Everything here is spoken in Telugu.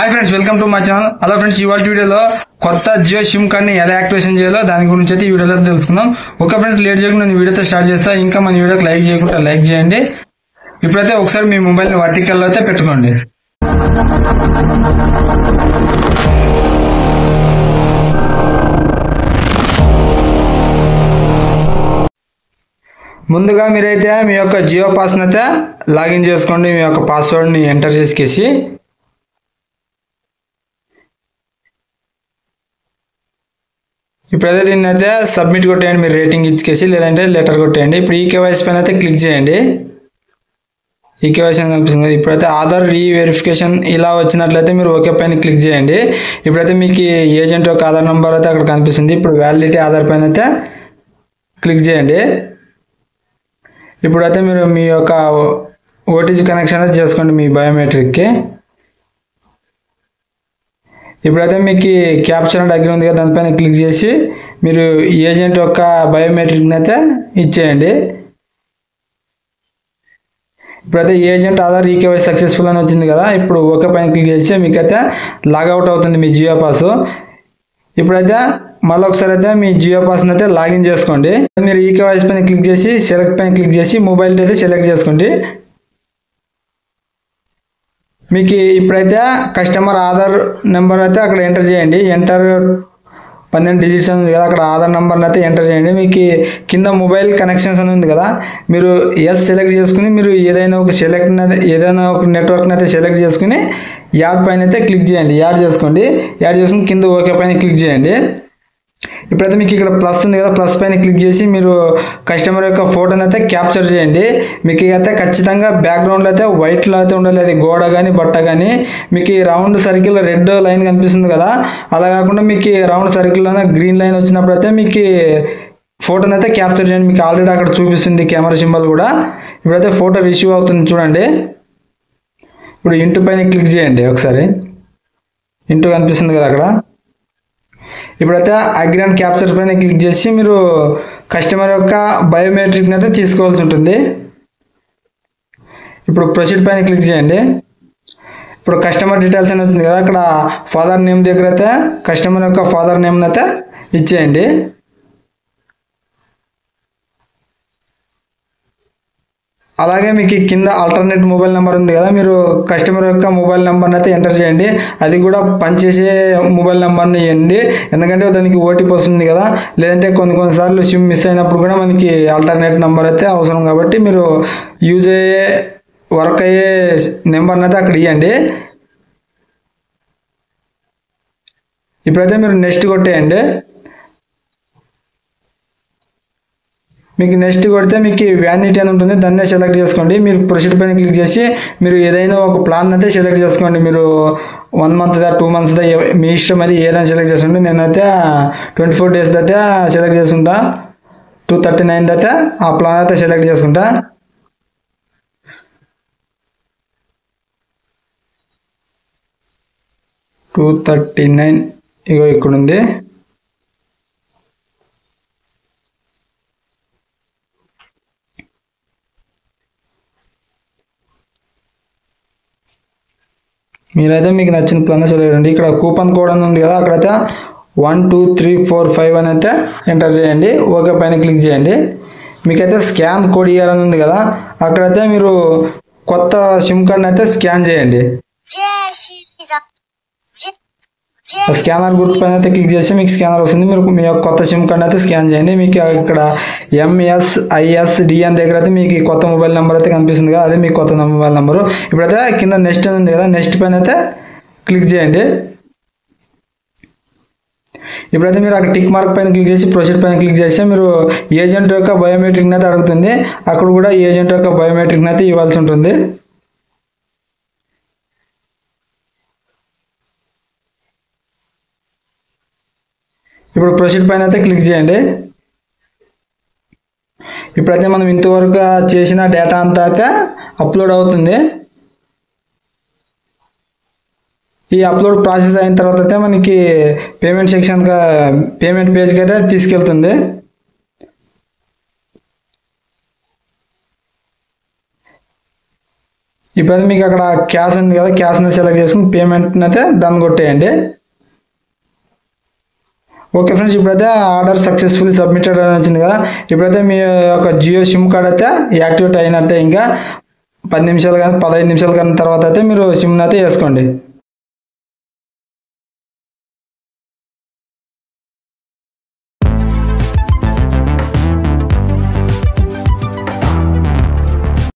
hi friends welcome to my channel hello friends ఇవాళ వీడియోలో కొత్త జియో సిమ్ కార్డ్ ని ఎలా యాక్టివేషన్ చేయాలో దాని గురించి అయితే ఈ వీడియోలో తెలుసుకుందాం ఒక ఫ్రెండ్స్ లేట్ చేయకుండా నేను వీడియోతో స్టార్ట్ చేస్తా ఇంకా మన వీడియోకి లైక్ చేయకుండా లైక్ చేయండి ఇప్పుడైతే ఒకసారి మీ మొబైల్ ని వర్టికల్ అయితే పెట్టుకోండి ముందుగా మీరైతే మీ యొక్క జియో పాస్ని అయితే లాగిన్ చేసుకోండి మీ యొక్క పాస్వర్డ్ని ఎంటర్ చేసేసి ఇప్పుడైతే దీన్ని అయితే సబ్మిట్ కొట్టేయండి మీరు రేటింగ్ ఇచ్చేసి లేదంటే లెటర్ కొట్టేయండి ఇప్పుడు ఈ కేవైసీ పైన అయితే క్లిక్ చేయండి ఈ కేవైసీ అని కనిపిస్తుంది కదా, ఇప్పుడైతే ఆధార్ రీ వెరిఫికేషన్ ఇలా వచ్చినట్లయితే మీరు ఓకే పైన క్లిక్ చేయండి ఇప్పుడైతే మీకు ఏజెంట్ యొక్క ఆధార్ నెంబర్ అయితే అక్కడ కనిపిస్తుంది ఇప్పుడు వ్యాలిడిటీ ఆధార్ పైన అయితే క్లిక్ చేయండి ఇప్పుడైతే మీరు మీ యొక్క ఓటీజీ కనెక్షన్ అయితే చేసుకోండి మీ బయోమెట్రిక్కి ఇప్పుడైతే మీకు క్యాప్చర్ అండ్ అగ్రి ఉంది కదా దానిపైన క్లిక్ చేసి మీరు ఏజెంట్ యొక్క బయోమెట్రిక్ని అయితే ఇచ్చేయండి ఇప్పుడైతే ఏజెంట్ ఆధార్ ఈకేవై సక్సెస్ఫుల్ అని వచ్చింది కదా ఇప్పుడు ఓకే పైన క్లిక్ చేసి మీకైతే లాగౌట్ అవుతుంది మీ జియో పాస్ ఇప్పుడైతే మళ్ళీ ఒకసారి అయితే మీ జియో పాస్ని అయితే లాగిన్ చేసుకోండి మీరు ఈకేవైస్ పైన క్లిక్ చేసి సెలెక్ట్ పైన క్లిక్ చేసి మొబైల్ అయితే సెలెక్ట్ చేసుకోండి మీకు ఇప్పుడైతే కస్టమర్ ఆధార్ నెంబర్ అయితే అక్కడ ఎంటర్ చేయండి ఎంటర్ పన్నెండు డిజిట్స్ అని ఉంది కదా అక్కడ ఆధార్ నెంబర్ని అయితే ఎంటర్ చేయండి మీకు కింద మొబైల్ కనెక్షన్స్ అని ఉంది కదా మీరు ఎస్ సెలెక్ట్ చేసుకుని మీరు ఏదైనా ఒక సెలెక్ట్ ఏదైనా ఒక నెట్వర్క్ని అయితే సెలెక్ట్ చేసుకుని యాడ్ పైన అయితే క్లిక్ చేయండి యాడ్ చేసుకోండి యాడ్ చేసుకుని కింద ఓకే పైన క్లిక్ చేయండి ఇప్పుడైతే మీకు ఇక్కడ ప్లస్ ఉంది కదా ప్లస్ పైన క్లిక్ చేసి మీరు కస్టమర్ యొక్క ఫోటోని అయితే క్యాప్చర్ చేయండి మీకు అయితే ఖచ్చితంగా బ్యాక్గ్రౌండ్లో అయితే వైట్లో అయితే ఉండాలి అది గోడ కానీ బట్ట కానీ మీకు ఈ రౌండ్ సర్కిల్ రెడ్ లైన్ కనిపిస్తుంది కదా అలా కాకుండా మీకు ఈ రౌండ్ సర్కిల్లోనే గ్రీన్ లైన్ వచ్చినప్పుడు అయితే మీకు ఫోటోని అయితే క్యాప్చర్ చేయండి మీకు ఆల్రెడీ అక్కడ చూపిస్తుంది కెమెరా సింబల్ కూడా ఇప్పుడైతే ఫోటో రిసీవ్ అవుతుంది చూడండి ఇప్పుడు ఇంటు పైన క్లిక్ చేయండి ఒకసారి ఇంటు కనిపిస్తుంది కదా అక్కడ ఇప్పుడైతే అగ్రాండ్ క్యాప్చర్ పైన క్లిక్ చేసి మీరు కస్టమర్ యొక్క బయోమెట్రిక్ని అయితే తీసుకోవాల్సి ఉంటుంది ఇప్పుడు ప్రొసీడ్ పైన క్లిక్ చేయండి ఇప్పుడు కస్టమర్ డీటెయిల్స్ అని వచ్చింది కదా అక్కడ ఫాదర్ నేమ్ దగ్గర అయితే కస్టమర్ యొక్క ఫాదర్ నేమ్ని అయితే ఇచ్చేయండి అలాగే మీకు ఈ కింద ఆల్టర్నేట్ మొబైల్ నెంబర్ ఉంది కదా మీరు కస్టమర్ యొక్క మొబైల్ నెంబర్ని అయితే ఎంటర్ చేయండి అది కూడా పనిచేసే మొబైల్ నెంబర్ని ఇవ్వండి ఎందుకంటే దానికి ఓటీపీ వస్తుంది కదా లేదంటే కొన్ని కొన్నిసార్లు సిమ్ మిస్ అయినప్పుడు కూడా మనకి ఆల్టర్నేట్ నెంబర్ అయితే అవసరం కాబట్టి మీరు యూజ్ అయ్యే వర్క్ అయ్యే నెంబర్ని అయితే అక్కడ ఇవ్వండి ఇప్పుడైతే మీరు నెక్స్ట్ కొట్టేయండి మీకు నెక్స్ట్ కొడితే మీకు వ్యానిటీ అని ఉంటుంది దాన్నే సెలెక్ట్ చేసుకోండి మీరు ప్రొసీడ్ పైన క్లిక్ చేసి మీరు ఏదైనా ఒక ప్లాన్ అయితే సెలెక్ట్ చేసుకోండి మీరు వన్ మంత్ దా టూ మంత్స్ దా ఎవ- మీ ఇష్టం అది ఏదైనా సెలెక్ట్ చేసుకోండి నేనైతే ట్వంటీ ఫోర్ డేస్ అయితే సెలెక్ట్ చేసుకుంటా టూ థర్టీ నైన్ అయితే ఆ ప్లాన్ అయితే సెలెక్ట్ చేసుకుంటా టూ థర్టీ నైన్ ఇగో ఇక్కడ ఉంది మీరైతే మీకు నచ్చిన ప్లాన్ సెలెక్ట్ చేయండి ఇక్కడ కూపన్ కోడ్ అని ఉంది కదా అక్కడైతే one two three four five అని అయితే ఎంటర్ చేయండి ఓకే పైన క్లిక్ చేయండి మీకైతే స్కాన్ కోడ్ ఇవ్వాలని ఉంది కదా అక్కడైతే మీరు కొత్త సిమ్ కార్డ్ని అయితే స్కాన్ చేయండి జై శ్రీరామ్ జై జై ఆ స్కానర్ గుర్తు పైన అయితే క్లిక్ చేస్తే మీకు స్కానర్ వస్తుంది మీరు మీ యొక్క కొత్త సిమ్ కార్డ్ అయితే స్కాన్ చేయండి మీకు ఇక్కడ ఎంఎస్ ఐఎస్ డిఎన్ దగ్గర అయితే మీకు ఈ కొత్త మొబైల్ నెంబర్ అయితే కనిపిస్తుంది కదా అదే మీ కొత్త మొబైల్ నెంబరు ఇప్పుడైతే కింద నెక్స్ట్ అని ఉంది కదా నెక్స్ట్ పైన అయితే క్లిక్ చేయండి ఇప్పుడైతే మీరు అక్కడ టిక్ మార్క్ పైన క్లిక్ చేసి ప్రొసీడ్ పైన క్లిక్ చేస్తే మీరు ఏజెంట్ యొక్క బయోమెట్రిక్ అయితే అడుగుతుంది అక్కడ కూడా ఏజెంట్ యొక్క బయోమెట్రిక్ అయితే ఇవ్వాల్సి ఉంటుంది ఇప్పుడు ప్రొసీడ్ పైన అయితే క్లిక్ చేయండి ఇప్పుడైతే మనం ఇంతవరకు చేసిన డేటా అంతా అయితే అప్లోడ్ అవుతుంది ఈ అప్లోడ్ ప్రాసెస్ అయిన తర్వాత అయితే మనకి పేమెంట్ సెక్షన్ పేమెంట్ పేజ్కి అయితే తీసుకెళ్తుంది ఇప్పుడైతే మీకు అక్కడ క్యాష్ ఉంది కదా క్యాష్ అనేది సెలెక్ట్ చేసుకుని పేమెంట్ అయితే డన్ కొట్టేయండి ఓకే ఫ్రెండ్స్ ఇప్పుడైతే ఆర్డర్ సక్సెస్ఫుల్లీ సబ్మిటెడ్ అని వచ్చింది కదా ఇప్పుడైతే మీ యొక్క జియో సిమ్ కార్డ్ అయితే యాక్టివేట్ అయినట్టే ఇంకా పది నిమిషాలు కానీ పదహైదు నిమిషాల కానీ తర్వాత అయితే మీరు సిమ్ని అయితే వేసుకోండి